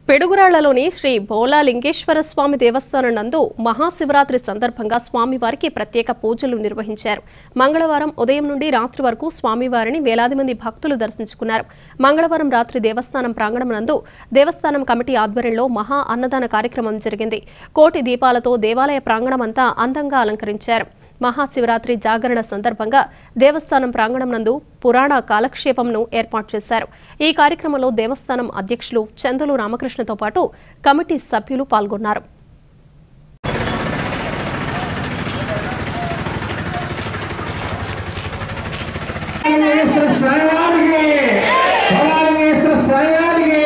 పిడుగురాళ్లలోని శ్రీ బోలా లింగేశ్వర స్వామి దేవస్థానం నందు మహాశివరాత్రి సందర్భంగా స్వామివారికి ప్రత్యేక పూజలు నిర్వహించారు మంగళవారం ఉదయం నుండి రాత్రి వరకు స్వామివారిని వేలాది మంది భక్తులు దర్శించుకున్నారు మంగళవారం రాత్రి దేవస్థానం ప్రాంగణం నందు దేవస్థానం కమిటీ ఆధ్వర్యంలో మహా అన్నదాన కార్యక్రమం జరిగింది కోటి దీపాలతో దేవాలయ ప్రాంగణమంతా అందంగా అలంకరించారు మహాశివరాత్రి జాగరణ సందర్భంగా దేవస్థానం ప్రాంగణం నందు పురాణ కాలక్షేపంను ఏర్పాటు చేశారు ఈ కార్యక్రమంలో దేవస్థానం అధ్యక్షులు చందులు రామకృష్ణతో పాటు కమిటీ సభ్యులు పాల్గొన్నారు సోమలింగేశ్వర స్వామివారికి సోమలింగేశ్వర స్వామివారికి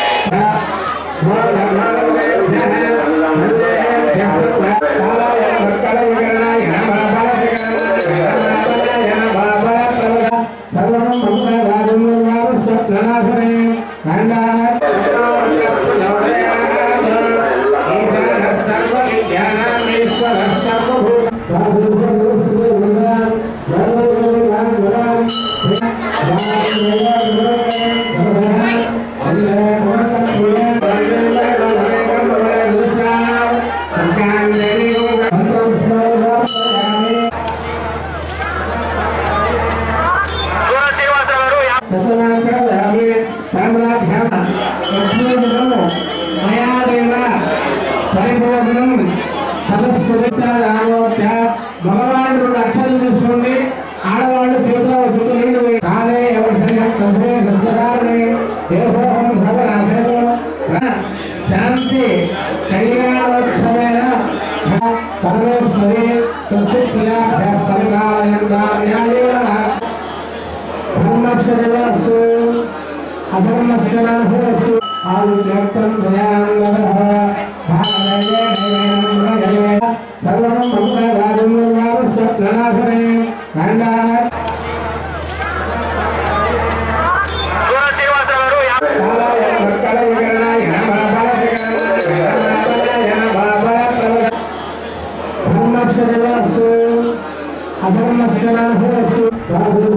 మగవాళ్ళు రెండు అక్షరాలు తీసుకోండి ఆడవాళ్ళు చేతిలో చుట్టూ నీళ్ళు వేయి. కాలే ఎవరి కంపే గృహకారణే దేవోహం భగరాశేలో శాంతి కళ్యాణోత్సవేన సర్వేశ్వరి సంతృప్తియా పరిపాలయంగా ధర్మశ్చరస్తు అధర్మశ్చరస్తు ఆదిత్యం దయాంగః భాగవతే నైవేద్యే సర్వం మంగళారం నామస్తనాసనే కండాన కాలాయ మక్కల వికరణాయ మహాభారతకాయ మహాభారత ధర్మశ్చరస్తు అధర్మశ్చరస్తు